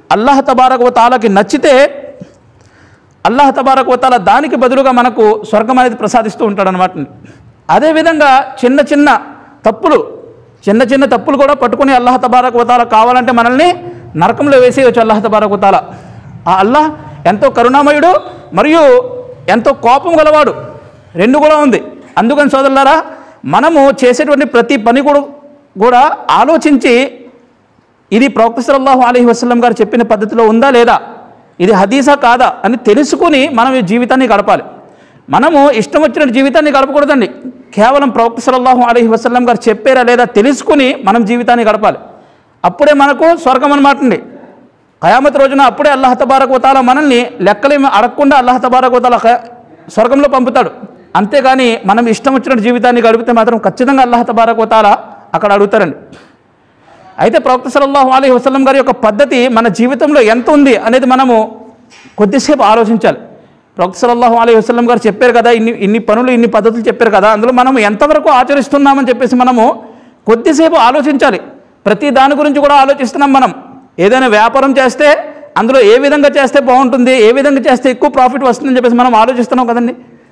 [SPEAKER 1] అల్లాహ్ తబారక్ తాలకి నచ్చితే అల్లాహ్ తబారక్ వతాల దానికి బదులుగా మనకు స్వర్గం అనేది ప్రసాదిస్తూ ఉంటాడు అనమాట అదేవిధంగా చిన్న చిన్న తప్పులు చిన్న చిన్న తప్పులు కూడా పట్టుకుని అల్లాహ్ తబారక్ వతాల కావాలంటే మనల్ని నరకంలో వేసేయచ్చు అల్లాహ్ తబారక్ వతాల ఆ అల్లాహ్ ఎంతో కరుణామయుడు మరియు ఎంతో కోపం గలవాడు రెండు కూడా ఉంది అందుకని సోదరులారా మనము చేసేటువంటి ప్రతి పని కూడా కూడా ఆలోచించి ఇది ప్రవక్త సల్లల్లాహు అలైహి వసల్లం గారు చెప్పిన పద్ధతిలో ఉందా లేదా ఇది హదీసా కాదా అని తెలుసుకుని మనం ఈ జీవితాన్ని గడపాలి మనము ఇష్టం వచ్చిన జీవితాన్ని గడపకూడదండి కేవలం ప్రవక్త సల్లల్లాహు అలైహి వసల్లం గారు చెప్పారా లేదా తెలుసుకుని మనం జీవితాన్ని గడపాలి అప్పుడే మనకు స్వర్గం అనమాట అండి కయామత్ రోజున అప్పుడే అల్లాహ్ తబారక్ వతాల మనల్ని లెక్కలేమి అడగకుండా అల్లాహ్ తబారక్ వతాల ఖ- స్వర్గంలో పంపుతాడు అంతేగాని మనం ఇష్టం వచ్చిన జీవితాన్ని గడిపితే మాత్రం ఖచ్చితంగా అల్లాహ్ తబారక్ వతాల అక్కడ అడుగుతారండి అయితే ప్రవక్త సల్లల్లాహు అలైహి వసల్లం గారి యొక్క పద్ధతి మన జీవితంలో ఎంత ఉంది అనేది మనము కొద్దిసేపు ఆలోచించాలి ప్రవక్త సల్లల్లాహు అలైహి వసల్లం గారు చెప్పారు కదా ఇన్ని ఇన్ని పనులు ఇన్ని పద్ధతులు చెప్పారు కదా అందులో మనం ఎంతవరకు ఆచరిస్తున్నామని చెప్పేసి మనము కొద్దిసేపు ఆలోచించాలి ప్రతి దాని గురించి కూడా ఆలోచిస్తున్నాం మనం ఏదైనా వ్యాపారం చేస్తే అందులో ఏ విధంగా చేస్తే బాగుంటుంది ఏ విధంగా చేస్తే ఎక్కువ ప్రాఫిట్ వస్తుందని చెప్పేసి మనం ఆలోచిస్తున్నాం కదండి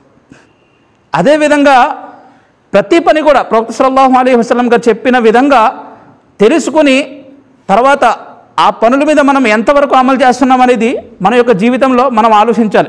[SPEAKER 1] అదేవిధంగా ప్రతి పని కూడా ప్రవక్త సల్లల్లాహు అలైహి వసల్లం గారు చెప్పిన విధంగా తెలుసుకుని తర్వాత ఆ పనుల మీద మనం ఎంతవరకు అమలు చేస్తున్నాం అనేది మన యొక్క జీవితంలో మనం ఆలోచించాలి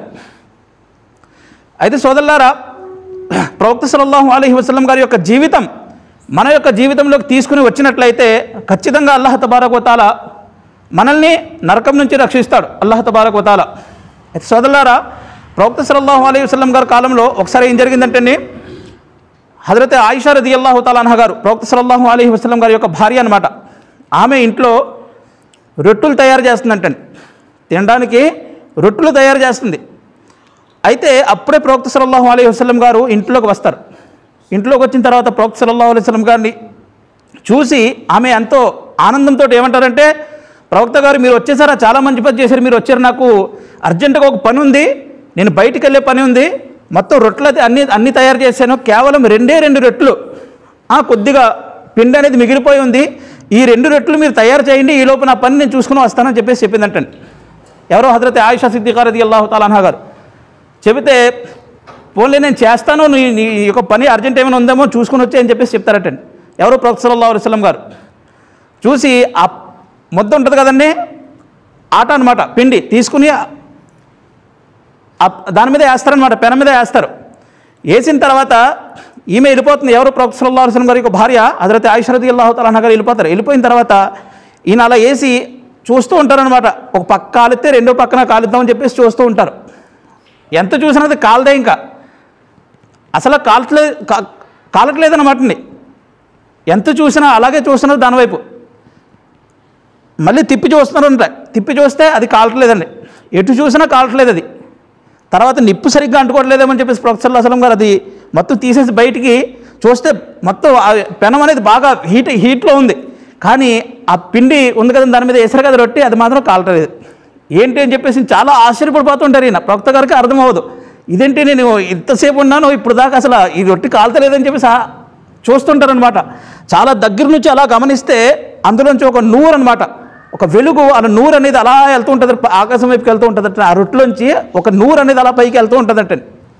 [SPEAKER 1] అయితే సోదరులారా ప్రవక్త సల్లల్లాహు అలైహి వసల్లం గారి యొక్క జీవితం మన యొక్క జీవితంలోకి తీసుకుని వచ్చినట్లయితే ఖచ్చితంగా అల్లాహ్ తబారక్ వతాల మనల్ని నరకం నుంచి రక్షిస్తాడు అల్లాహ్ తబారక్ వతాల అయితే సోదరులారా ప్రవక్త సల్లల్లాహు అలైహి వసల్లం గారి కాలంలో ఒకసారి ఏం జరిగిందంటే హజరత్ ఆయిషా రది అల్లాహు తాలాన్హ గారు ప్రవక్త సల్లల్లాహు అలైహి వసల్లం గారి యొక్క భార్య అనమాట ఆమె ఇంట్లో రొట్టెలు తయారు చేస్తుందంటండి తినడానికి రొట్టెలు తయారు చేస్తుంది అయితే అప్పుడే ప్రవక్త సల్లల్లాహు అలైహి వసల్లం గారు ఇంట్లోకి వస్తారు ఇంట్లోకి వచ్చిన తర్వాత ప్రవక్త సల్లల్లాహు అలైహి వసల్లం గారిని చూసి ఆమె ఎంతో ఆనందంతో ఏమంటారంటే ప్రవక్త గారు మీరు వచ్చేసారా చాలా మంచి పని చేశారు మీరు వచ్చారు నాకు అర్జెంటుగా ఒక పని ఉంది నేను బయటికి వెళ్ళే పని ఉంది మొత్తం రొట్టెలు అయితే అన్ని అన్ని తయారు చేశాను కేవలం రెండే రెండు రొట్టెలు ఆ, కొద్దిగా పిండి అనేది మిగిలిపోయి ఉంది ఈ రెండు రొట్టెలు మీరు తయారు చేయండి ఈ లోపు నా పని నేను చూసుకుని వస్తానని చెప్పేసి చెప్పిందంటండి ఎవరో హజరత్ ఆయిషా సిద్దికారది అల్లాహు తాలాన్హా గారు చెబితే పోన్లే నేను చేస్తాను నీ నీ యొక్క పని అర్జెంట్ ఏమైనా ఉందేమో చూసుకుని వచ్చే అని చెప్పేసి చెప్తారటండి ఎవరో ప్రొఫెసర్ సల్లల్లాహు అలైహి వసల్లం గారు చూసి ఆ ముద్ద ఉంటుంది కదండి ఆట అనమాట పిండి తీసుకుని ఆ దాని మీద వేస్తారనమాట పెన మీద వేస్తారు వేసిన తర్వాత ఈమె వెళ్ళిపోతుంది ఎవరు ప్రొఫెసర్ సల్లల్లాహు అలైహి వసల్లం గారి యొక్క భార్య హజరత్ ఆయిషరది అల్లాహు తాలా గారు వెళ్ళిపోతారు వెళ్ళిపోయిన తర్వాత ఈయన అలా వేసి చూస్తూ ఉంటారనమాట ఒక పక్క కాలితే రెండో పక్కన కాలుద్దామని చెప్పేసి చూస్తూ ఉంటారు ఎంత చూసినా అది కాలదే ఇంకా అసలు కాలట్లే కా- కాలట్లేదన్నమాట అండి ఎంత చూసినా అలాగే చూస్తున్నారు దానివైపు మళ్ళీ తిప్పి చూస్తున్నారు అంట తిప్పి చూస్తే అది కాలట్లేదండి ఎటు చూసినా కాలట్లేదు అది తర్వాత నిప్పు సరిగ్గా అంటుకోవట్లేదేమని చెప్పేసి ప్రొఫెసర్ అసలం గారు అది మొత్తం తీసేసి బయటికి చూస్తే మొత్తం ఆ పెనం అనేది బాగా హీట్ హీట్లో ఉంది కానీ ఆ పిండి ఉంది కదా దాని మీద వేసారు కదా రొట్టి అది మాత్రం కాలటలేదు ఏంటి అని చెప్పేసి చాలా ఆశ్చర్యపడిపోతుంటారు ఈయన ప్రవక్త గారికి అర్థమవ్వదు ఇదేంటి నేను ఇంతసేపు ఉన్నాను ఇప్పుడు దాకా అసలు ఈ రొట్టి కాలతలేదని చెప్పేసి ఆ- చూస్తుంటారనమాట చాలా దగ్గర నుంచి అలా గమనిస్తే అందులోంచి ఒక నూరు అనమాట ఒక వెలుగు అలా నూరు అనేది అలా వెళ్తూ ఉంటుంది ఆకాశం వైపుకి వెళ్తూ ఉంటుందట ఆ రొట్టులోంచి ఒక నూరు అనేది అలా పైకి వెళ్తూ ఉంటుందట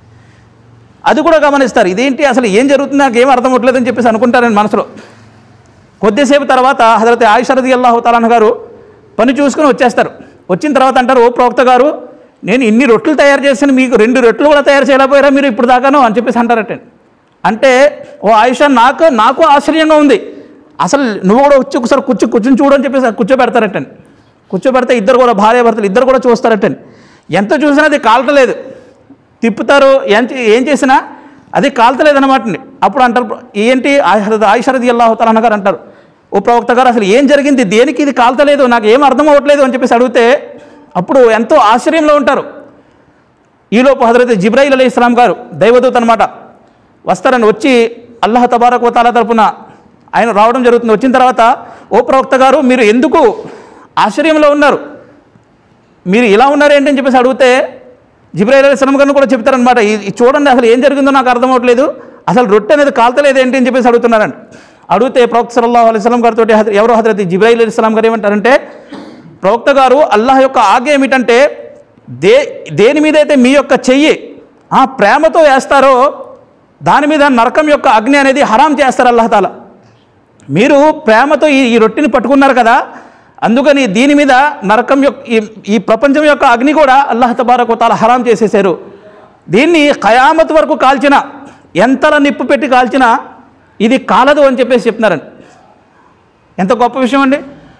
[SPEAKER 1] అది కూడా గమనిస్తారు ఇదేంటి అసలు ఏం జరుగుతుంది నాకు ఏం అర్థం అవ్వట్లేదని చెప్పేసి అనుకుంటారని మనసులో కొద్దిసేపు తర్వాత హజరత్ ఆయిషరది అల్లాహు తాలాన్ గారు పని చూసుకుని వచ్చేస్తారు వచ్చిన తర్వాత అంటారు ఓ ప్రవక్త గారు నేను ఇన్ని రొట్టెలు తయారు చేశాను మీకు రెండు రొట్టెలు కూడా తయారు చేయలేకపోయారా మీరు ఇప్పుడు దాకాను అని చెప్పేసి అంటారట అంటే ఓ ఆయుష నాకు నాకు ఆశ్చర్యంగా ఉంది అసలు నువ్వు కూడా వచ్చి ఒకసారి కూర్చో కూర్చొని చూడని చెప్పేసి కూర్చోబెడతారటండి కూర్చోబెడితే ఇద్దరు కూడా భార్య భర్తలు ఇద్దరు కూడా చూస్తారటండి ఎంత చూసినా అది కాలటలేదు తిప్పుతారు ఏం చే- ఏం చేసినా అది కాల్తలేదు అనమాట అప్పుడు అంటారు ఏంటి ఆయిషరది అల్లాహతాలన్న గారు అంటారు ఓ ప్రవక్త గారు అసలు ఏం జరిగింది దేనికి ఇది కాల్తలేదు నాకు ఏం అర్థం అవ్వట్లేదు అని చెప్పేసి అడిగితే అప్పుడు ఎంతో ఆశ్చర్యంలో ఉంటారు ఈలోపు హజరత్ జిబ్రాయిల్ అలీ ఇస్లాం గారు దైవదూత అనమాట వస్తారని వచ్చి అల్లాహ్ తబారక్ వతాల తరపున ఆయన రావడం జరుగుతుంది వచ్చిన తర్వాత ఓ ప్రవక్త గారు మీరు ఎందుకు ఆశ్చర్యంలో ఉన్నారు మీరు ఇలా ఉన్నారు ఏంటి అని చెప్పేసి అడిగితే జిబ్రాయిల్ అలీ ఇస్లాం గారిని కూడా చెప్తారనమాట "ఇది- ఇది చూడండి అసలు ఏం జరిగిందో నాకు అర్థం అవ్వట్లేదు అసలు రొట్టె అనేది కాల్తలేదు ఏంటి అని చెప్పేసి అడుగుతున్నారండి అడిగితే ప్రవక్త సల్లల్లాహు అలైహి వసల్లం గారితో ఎవరో హజరత్ జిబ్రాయిల్ అలీ ఇస్లాం గారు ఏమంటారంటే ప్రవక్త గారు అల్లాహ్ యొక్క ఆజ్ఞ ఏమిటంటే దే దేని మీదైతే మీ యొక్క చెయ్యి ఆ ప్రేమతో వేస్తారో దాని మీద నరకం యొక్క అగ్ని అనేది హరాం చేస్తారు అల్లాహ్ తాలా మీరు ప్రేమతో ఈ ఈ రొట్టెని పట్టుకున్నారు కదా అందుకని దీని మీద నరకం యొక్క ఈ- ఈ ప్రపంచం యొక్క అగ్ని కూడా అల్లాహ్ తబారకు తాలా హరాం చేసేసారు దీన్ని ఖయామత్ వరకు కాల్చిన ఎంతల నిప్పు పెట్టి కాల్చినా ఇది కాలదు అని చెప్పేసి చెప్తున్నారండి ఎంత గొప్ప విషయం అండి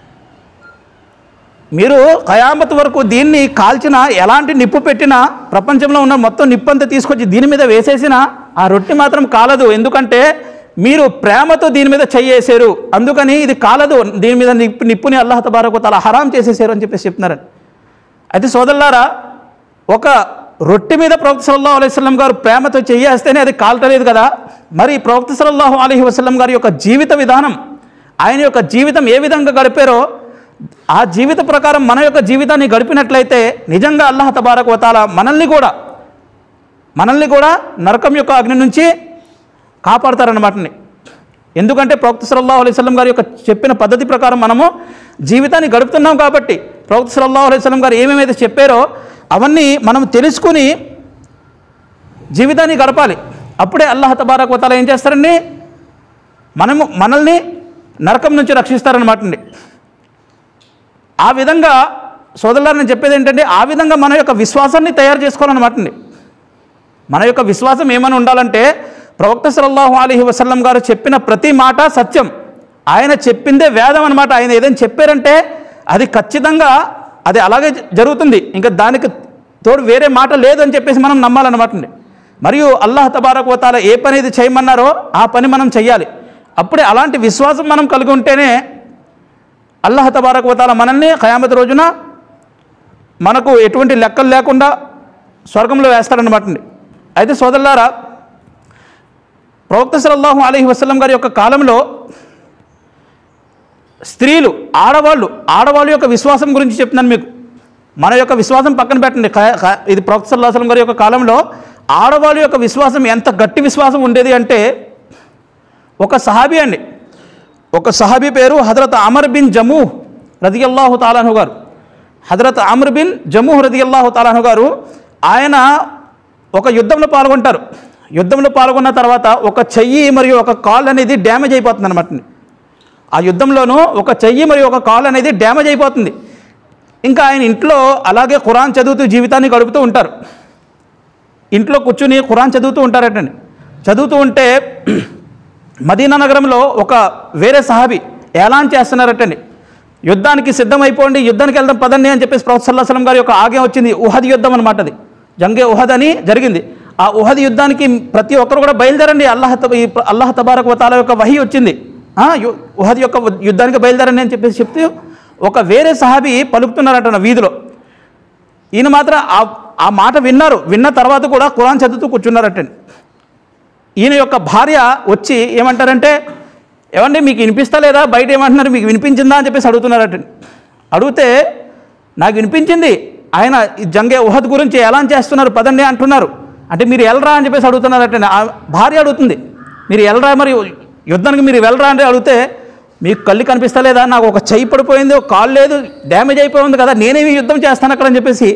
[SPEAKER 1] మీరు ఖయామత్ వరకు దీన్ని కాల్చినా ఎలాంటి నిప్పు పెట్టినా ప్రపంచంలో ఉన్న మొత్తం నిప్పు అంతా తీసుకొచ్చి దీని మీద వేసేసినా ఆ రొట్టె మాత్రం కాలదు ఎందుకంటే మీరు ప్రేమతో దీని మీద చెయ్యేసారు అందుకని ఇది కాలదు దీని మీద నిప్పు నిప్పుని అల్లాహ్ తబారకు తల హరాం చేసేసారు అని చెప్పేసి చెప్తున్నారండి అయితే సోదరులారా ఒక రొట్టె మీద ప్రవక్త సల్లల్లాహు అలైహి వసల్లం గారు ప్రేమతో చెయ్యేస్తేనే అది కాల్తలేదు కదా మరి ప్రవక్త సల్లల్లాహు అలైహి వసల్లం గారి యొక్క జీవిత విధానం ఆయన యొక్క జీవితం ఏ విధంగా గడిపారో ఆ జీవిత ప్రకారం మన యొక్క జీవితాన్ని గడిపినట్లయితే నిజంగా అల్లాహ్ తబారక్ వతాల మనల్ని కూడా మనల్ని కూడా నరకం యొక్క అగ్ని నుంచి కాపాడతారన్నమాటని ఎందుకంటే ప్రవక్త సల్లల్లాహు అలైహి వసల్లం గారి యొక్క చెప్పిన పద్ధతి ప్రకారం మనము జీవితాన్ని గడుపుతున్నాం కాబట్టి ప్రవక్త సల్లల్లాహు అలైహి వసల్లం గారు ఏమేమైతే చెప్పారో అవన్నీ మనం తెలుసుకుని జీవితాన్ని గడపాలి అప్పుడే అల్లాహ్ తబారక్ వతాల ఏం చేస్తారండి మనము మనల్ని నరకం నుంచి రక్షిస్తారనమాట అండి ఆ విధంగా సోదరులారు నేను చెప్పేది ఏంటంటే ఆ విధంగా మన యొక్క విశ్వాసాన్ని తయారు చేసుకోవాలన్నమాట అండి మన యొక్క విశ్వాసం ఏమని ఉండాలంటే ప్రవక్త సల్లల్లాహు అలీహి వసల్లం గారు చెప్పిన ప్రతి మాట సత్యం ఆయన చెప్పిందే వేదం అనమాట ఆయన ఏదైనా చెప్పారంటే అది ఖచ్చితంగా అది అలాగే జ- జరుగుతుంది ఇంకా దానికి తోడు వేరే మాట లేదని చెప్పేసి మనం నమ్మాలన్నమాట అండి మరియు అల్లాహ్ తబారక్ వతాల ఏ పని ఇది చేయమన్నారో ఆ పని మనం చెయ్యాలి అప్పుడే అలాంటి విశ్వాసం మనం కలిగి ఉంటేనే అల్లాహ్ తబారక్ వతాల మనల్ని ఖయామత్ రోజున మనకు ఎటువంటి లెక్కలు లేకుండా స్వర్గంలో వేస్తారన్నమాట అండి అయితే సోదరులారా ప్రవక్త సల్లల్లాహు అలైహి వసల్లం గారి యొక్క కాలంలో స్త్రీలు ఆడవాళ్ళు ఆడవాళ్ళ యొక్క విశ్వాసం గురించి చెప్తున్నాను మీకు మన యొక్క విశ్వాసం పక్కన పెట్టండి ఖ- ఖ- ఇది ప్రవక్త సల్లల్లాహు అలైహి వసల్లం గారి యొక్క కాలంలో ఆడవాళ్ళ యొక్క విశ్వాసం ఎంత గట్టి విశ్వాసం ఉండేది అంటే ఒక సహాబీ అండి ఒక సహాబీ పేరు హజరత్ అమర్ బిన్ జమూహ్ రదియల్లాహు తాలాను గారు హజరత్ అమర్ బిన్ జమూహ్ రదియల్లాహు తాలాను గారు ఆయన ఒక యుద్ధంలో పాల్గొంటారు యుద్ధంలో పాల్గొన్న తర్వాత ఒక చెయ్యి మరియు ఒక కాల్ అనేది డ్యామేజ్ అయిపోతుంది అనమాట ఆ యుద్ధంలోనూ ఒక చెయ్యి మరియు ఒక కాల్ అనేది డ్యామేజ్ అయిపోతుంది ఇంకా ఆయన ఇంట్లో అలాగే ఖురాన్ చదువుతూ జీవితాన్ని గడుపుతూ ఉంటారు ఇంట్లో కూర్చుని ఖురాన్ చదువుతూ ఉంటారటండి చదువుతూ ఉంటే మదీనా నగరంలో ఒక వేరే సహాబి ఏలాన్ చేస్తున్నారటండి యుద్ధానికి సిద్ధమైపోండి యుద్ధానికి వెళ్దాం పదండి అని చెప్పేసి ప్రొఫెసర్ సల్లాహం గారి యొక్క ఆజ్ఞ వచ్చింది ఉహద్ యుద్ధం అనమాట అది జంగే ఉహద్ అని జరిగింది ఆ ఉహద్ యుద్ధానికి ప్రతి ఒక్కరు కూడా బయలుదేరండి అల్లాహ్ తబ- ఈ అల్లాహ్ తబారక్ వతాల యొక్క వహి వచ్చింది ఆ, యు- ఉహద్ యొక్క యుద్ధానికి బయలుదేరండి అని చెప్పేసి చెప్తూ ఒక వేరే సహాబి పలుకుతున్నారట నా వీధిలో ఈయన మాత్రం ఆ ఆ మాట విన్నారు విన్న తర్వాత కూడా ఖురాన్ చదువుతూ కూర్చున్నారటండి ఈయన యొక్క భార్య వచ్చి ఏమంటారంటే ఏమండి మీకు వినిపిస్తలేదా బయట ఏమంటున్నారు మీకు వినిపించిందా అని చెప్పేసి అడుగుతున్నారట అడిగితే నాకు వినిపించింది ఆయన ఈ జంగే ఉహద్ గురించి ఎలా చేస్తున్నారు పదండి అంటున్నారు అంటే మీరు వెళ్ళరా అని చెప్పేసి అడుగుతున్నారట ఆ భార్య అడుగుతుంది మీరు వెళ్ళరా మరి యుద్ధానికి మీరు వెళ్ళరా అంటే అడిగితే మీకు కళ్ళు కనిపిస్తలేదా నాకు ఒక చెయ్యి పడిపోయింది ఒక కాలు లేదు డ్యామేజ్ అయిపోయింది కదా నేనేమి యుద్ధం చేస్తాను అక్కడ అని చెప్పేసి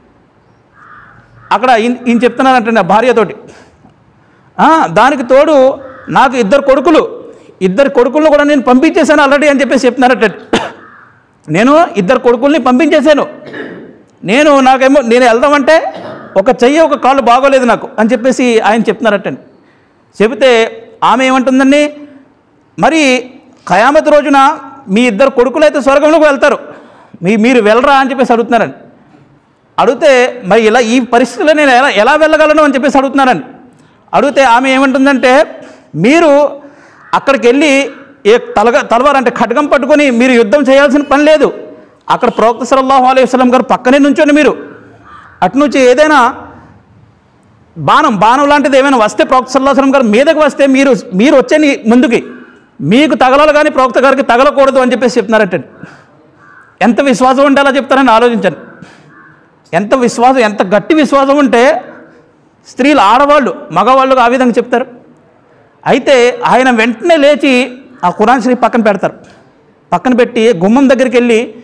[SPEAKER 1] అక్కడ ఈయన ఈయన చెప్తున్నారంటే నా భార్యతోటి ఆ, దానికి తోడు నాకు ఇద్దరు కొడుకులు ఇద్దరు కొడుకులను కూడా నేను పంపించేశాను ఆల్రెడీ అని చెప్పేసి చెప్తున్నారట నేను ఇద్దరు కొడుకుల్ని పంపించేశాను నేను నాకేమో నేను వెళ్దామంటే ఒక చెయ్యి ఒక కాళ్ళు బాగోలేదు నాకు అని చెప్పేసి ఆయన చెప్తున్నారటండి చెబితే ఆమె ఏమంటుందండి మరి ఖయామత్ రోజున మీ ఇద్దరు కొడుకులు అయితే స్వర్గంలోకి వెళ్తారు మీ మీరు వెళ్ళరా అని చెప్పేసి అడుగుతున్నారండి అడిగితే మరి ఇలా ఈ పరిస్థితిలో నేను ఎలా ఎలా వెళ్ళగలను అని చెప్పేసి అడుగుతున్నానండి అడిగితే ఆమె ఏమంటుందంటే మీరు అక్కడికి వెళ్ళి ఏ తలగ తలవారు అంటే ఖడ్గం పట్టుకొని మీరు యుద్ధం చేయాల్సిన పని లేదు అక్కడ ప్రవక్త సల్లల్లాహు అలైహి వసల్లం గారు పక్కనే నుంచోండి మీరు అటు నుంచి ఏదైనా బాణం బాణం లాంటిది ఏమైనా వస్తే ప్రవక్త సల్లాహు అలైహి వసల్లం గారు మీదకి వస్తే మీరు మీరు వచ్చేని ముందుకి మీకు తగలాలి కానీ ప్రవక్త గారికి తగలకూడదు అని చెప్పేసి చెప్తున్నారట ఎంత విశ్వాసం ఉంటే అలా చెప్తారని ఆలోచించండి ఎంత విశ్వాసం ఎంత గట్టి విశ్వాసం ఉంటే స్త్రీలు ఆడవాళ్ళు మగవాళ్ళు ఆ విధంగా చెప్తారు అయితే ఆయన వెంటనే లేచి ఆ ఖురాన్ షరీఫ్ పక్కన పెడతారు పక్కన పెట్టి గుమ్మం దగ్గరికి వెళ్ళి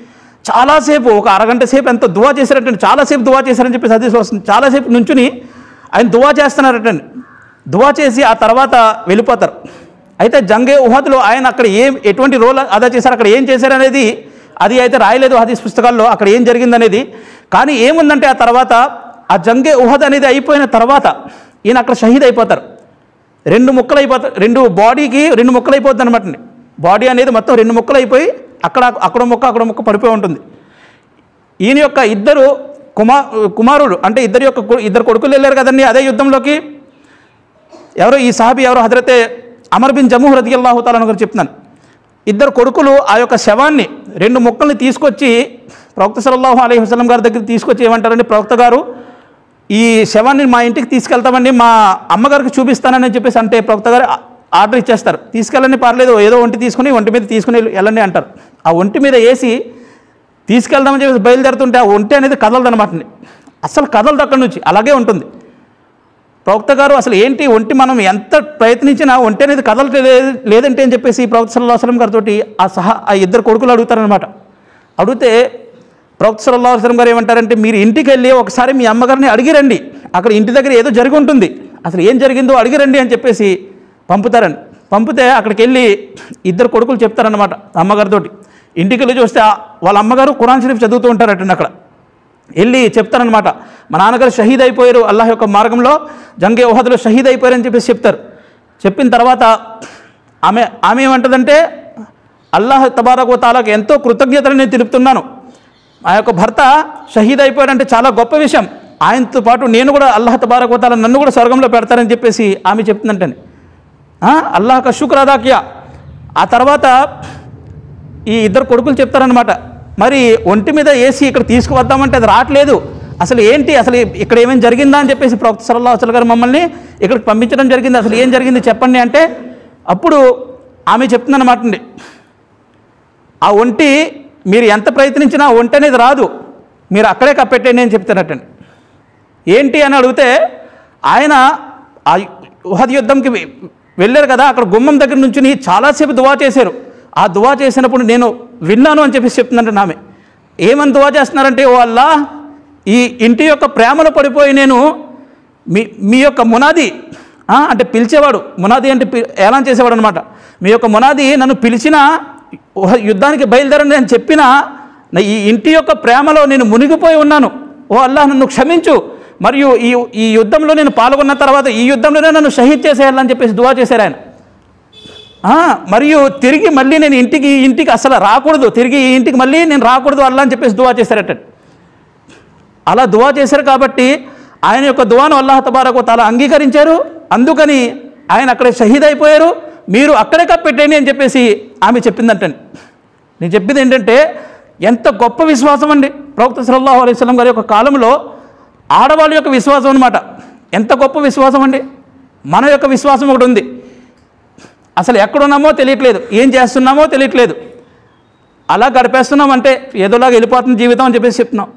[SPEAKER 1] చాలాసేపు ఒక అరగంట సేపు ఎంత దువా చేశారటండి చాలాసేపు దువా చేశారని చెప్పేసి హదీస్ వస్తుంది చాలాసేపు నుంచుని ఆయన దువా చేస్తున్నారటండి దువా చేసి ఆ తర్వాత వెళ్ళిపోతారు అయితే జంగే ఉహద్లో ఆయన అక్కడ ఏం ఎటువంటి రోల్ అదా చేశారు అక్కడ ఏం చేశారనేది అది అయితే రాయలేదు హదీస్ పుస్తకాల్లో అక్కడ ఏం జరిగిందనేది కానీ ఏముందంటే ఆ తర్వాత ఆ జంగే ఉహద్ అనేది అయిపోయిన తర్వాత ఈయన అక్కడ షహీద్ అయిపోతారు రెండు ముక్కలు అయిపోతాయి రెండు బాడీకి రెండు ముక్కలు అయిపోతుంది అనమాట బాడీ అనేది మొత్తం రెండు ముక్కలు అయిపోయి అక్కడ అక్కడ ముక్క అక్కడ ముక్క పడిపోయి ఉంటుంది ఈయన యొక్క ఇద్దరు కుమార్ కుమారుడు అంటే ఇద్దరు యొక్క కొ- ఇద్దరు కొడుకులు వెళ్ళారు కదండి అదే యుద్ధంలోకి ఎవరో ఈ సాహబీ ఎవరో హజరతే అమర్ బిన్ జమూహ్ రది అల్లాహు తాలని గారు చెప్తున్నాను ఇద్దరు కొడుకులు ఆ యొక్క శవాన్ని రెండు ముక్కల్ని తీసుకొచ్చి ప్రవక్త సల్లల్లాహు అలైహి వసల్లం గారి దగ్గరికి తీసుకొచ్చి ఏమంటారండి ప్రవక్త గారు ఈ శవాన్ని మా ఇంటికి తీసుకెళ్తామండి మా అమ్మగారికి చూపిస్తానని చెప్పేసి అంటే ప్రవక్త గారు ఆ- ఆర్డర్ ఇచ్చేస్తారు తీసుకెళ్ళండి పర్లేదు ఏదో ఒంటి తీసుకుని ఒంటి మీద తీసుకుని వెళ్ళి- వెళ్ళండి అంటారు ఆ ఒంటి మీద వేసి తీసుకెళ్దామని చెప్పేసి బయలుదేరుతుంటే ఆ ఒంటి అనేది కదలదు అనమాట అసలు కదలదు అక్కడి నుంచి అలాగే ఉంటుంది ప్రవక్త గారు అసలు ఏంటి ఒంటి మనం ఎంత ప్రయత్నించినా ఒంటి అనేది కదలట్లేదు లేదంటే అని చెప్పేసి ప్రవక్త సల్లాహు వసలం గారితో ఆ సహా ఆ ఇద్దరు కొడుకులు అడుగుతారనమాట అడిగితే ప్రవక్త సల్లాహు వసలం గారు ఏమంటారంటే మీరు ఇంటికి వెళ్ళి ఒకసారి మీ అమ్మగారిని అడిగిరండి అక్కడ ఇంటి దగ్గర ఏదో జరిగి ఉంటుంది అసలు ఏం జరిగిందో అడిగిరండి అని చెప్పేసి పంపుతారండి పంపితే అక్కడికి వెళ్ళి ఇద్దరు కొడుకులు చెప్తారనమాట అమ్మగారితోటి ఇంటికి వెళ్ళి చూస్తే ఆ- వాళ్ళ అమ్మగారు ఖురాన్ షరీఫ్ చదువుతూ ఉంటారటండి అక్కడ వెళ్ళి చెప్తారనమాట మా నాన్నగారు షహీద్ అయిపోయారు అల్లాహ్ యొక్క మార్గంలో జంగే ఓహద్లో షహీద్ అయిపోయారని చెప్పేసి చెప్తారు చెప్పిన తర్వాత ఆమె ఆమె ఏమంటదంటే అల్లాహ్ తబారక్ తాలాకు ఎంతో కృతజ్ఞతలు నేను తెలుపుతున్నాను ఆ యొక్క భర్త షహీద్ అయిపోయాడంటే చాలా గొప్ప విషయం ఆయనతో పాటు నేను కూడా అల్లాహ్ తబారక్ తాలా నన్ను కూడా స్వర్గంలో పెడతారని చెప్పేసి ఆమె చెప్తుందంటండి ఆ, అల్లాహ్ కా శుక్ర అదా కియా ఆ తర్వాత ఈ ఇద్దరు కొడుకులు చెప్తారనమాట మరి ఒంటి మీద వేసి ఇక్కడ తీసుకువద్దామంటే అది రావట్లేదు అసలు ఏంటి అసలు ఇక్కడ ఏమేమి జరిగిందా అని చెప్పేసి ప్రవక్త సల్లల్లాహు అసలు గారు మమ్మల్ని ఇక్కడికి పంపించడం జరిగింది అసలు ఏం జరిగింది చెప్పండి అంటే అప్పుడు ఆమె చెప్తుందన్నమాట అండి ఆ ఒంటి మీరు ఎంత ప్రయత్నించినా ఆ ఒంటి అనేది రాదు మీరు అక్కడే కప్పెట్టండి అని చెప్తారటండి ఏంటి అని అడిగితే ఆయన ఆ ఉహద్ యుద్ధంకి వె- వెళ్ళారు కదా అక్కడ గుమ్మం దగ్గర నుంచి చాలాసేపు దువా చేశారు ఆ దువా చేసినప్పుడు నేను విన్నాను అని చెప్పేసి చెప్తుందంటే ఆమె ఏమని దువా చేస్తున్నారంటే ఓ అల్లా ఈ ఇంటి యొక్క ప్రేమలో పడిపోయి నేను మీ మీ యొక్క మునాది ఆ, అంటే పిలిచేవాడు మునాది అంటే పి- ఏలాన్ చేసేవాడు అనమాట మీ యొక్క మునాది నన్ను పిలిచినా ఉహ- యుద్ధానికి బయలుదేరండి అని చెప్పినా నా ఈ ఇంటి యొక్క ప్రేమలో నేను మునిగిపోయి ఉన్నాను ఓ అల్లాహ్ నన్ను క్షమించు మరియు ఈ ఈ యుద్ధంలో నేను పాల్గొన్న తర్వాత ఈ యుద్ధంలోనే నన్ను షహీద్ చేసేయాలని చెప్పేసి దువా చేశారు ఆయన ఆ, మరియు తిరిగి మళ్ళీ నేను ఇంటికి ఈ ఇంటికి అసలు రాకూడదు తిరిగి ఈ ఇంటికి మళ్ళీ నేను రాకూడదు అల్లా అని చెప్పేసి దువా చేశారట అలా దువా చేశారు కాబట్టి ఆయన యొక్క దువాను అల్లాహ్ తబారకు తాలా అంగీకరించారు అందుకని ఆయన అక్కడే షహీద్ అయిపోయారు మీరు అక్కడే కప్పెట్టండి అని చెప్పేసి ఆమె చెప్పిందంటండి నేను చెప్పింది ఏంటంటే ఎంత గొప్ప విశ్వాసం అండి ప్రవక్త సల్లల్లాహు అలైహి వసల్లం గారి యొక్క కాలంలో ఆడవాళ్ళ యొక్క విశ్వాసం అనమాట ఎంత గొప్ప విశ్వాసం అండి మన యొక్క విశ్వాసం ఒకటి ఉంది అసలు ఎక్కడున్నామో తెలియట్లేదు ఏం చేస్తున్నామో తెలియట్లేదు అలా గడిపేస్తున్నాం అంటే ఏదోలాగా వెళ్ళిపోతుంది జీవితం అని చెప్పేసి చెప్తున్నాం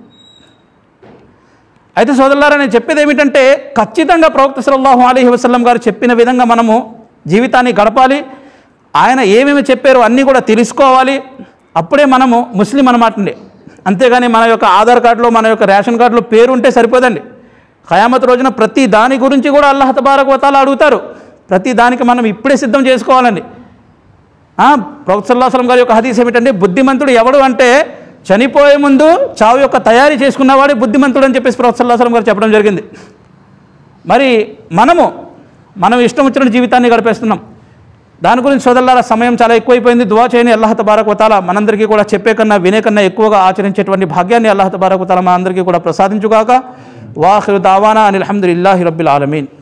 [SPEAKER 1] అయితే సోదరులారా నేను చెప్పేది ఏమిటంటే ఖచ్చితంగా ప్రవక్త సల్లల్లాహు అలీహి వసల్లం గారు చెప్పిన విధంగా మనము జీవితాన్ని గడపాలి ఆయన ఏమేమి చెప్పారో అన్నీ కూడా తెలుసుకోవాలి అప్పుడే మనము ముస్లిం అనమాట అండి అంతేగాని మన యొక్క ఆధార్ కార్డులో మన యొక్క రేషన్ కార్డులో పేరు ఉంటే సరిపోదండి ఖయామత్ రోజున ప్రతి దాని గురించి కూడా అల్లాహ్ తబారక్ వతాల అడుగుతారు ప్రతి దానికి మనం ఇప్పుడే సిద్ధం చేసుకోవాలండి ఆ, ప్రవక్త సల్లాహం గారి యొక్క హదీస్ ఏమిటంటే బుద్ధిమంతుడు ఎవడు అంటే చనిపోయే ముందు చావు యొక్క తయారీ చేసుకున్నవాడే బుద్ధిమంతుడు అని చెప్పేసి ప్రవక్త సల్లాహం గారు చెప్పడం జరిగింది మరి మనము మనం ఇష్టం వచ్చిన జీవితాన్ని గడిపేస్తున్నాం దాని గురించి సోదరులారా సమయం చాలా ఎక్కువైపోయింది దువా చేయని అల్లాహ్ తబారక్ వతాల మనందరికీ కూడా చెప్పే కన్నా వినే కన్నా ఎక్కువగా ఆచరించేటువంటి భాగ్యాన్ని అల్లాహ్ తబారక్ వతాల మనందరికీ కూడా ప్రసాదించుగాక వాఖిరు దావానా అనిల్ అల్హమ్దులిల్లాహి రబ్బిల్ ఆలమీన్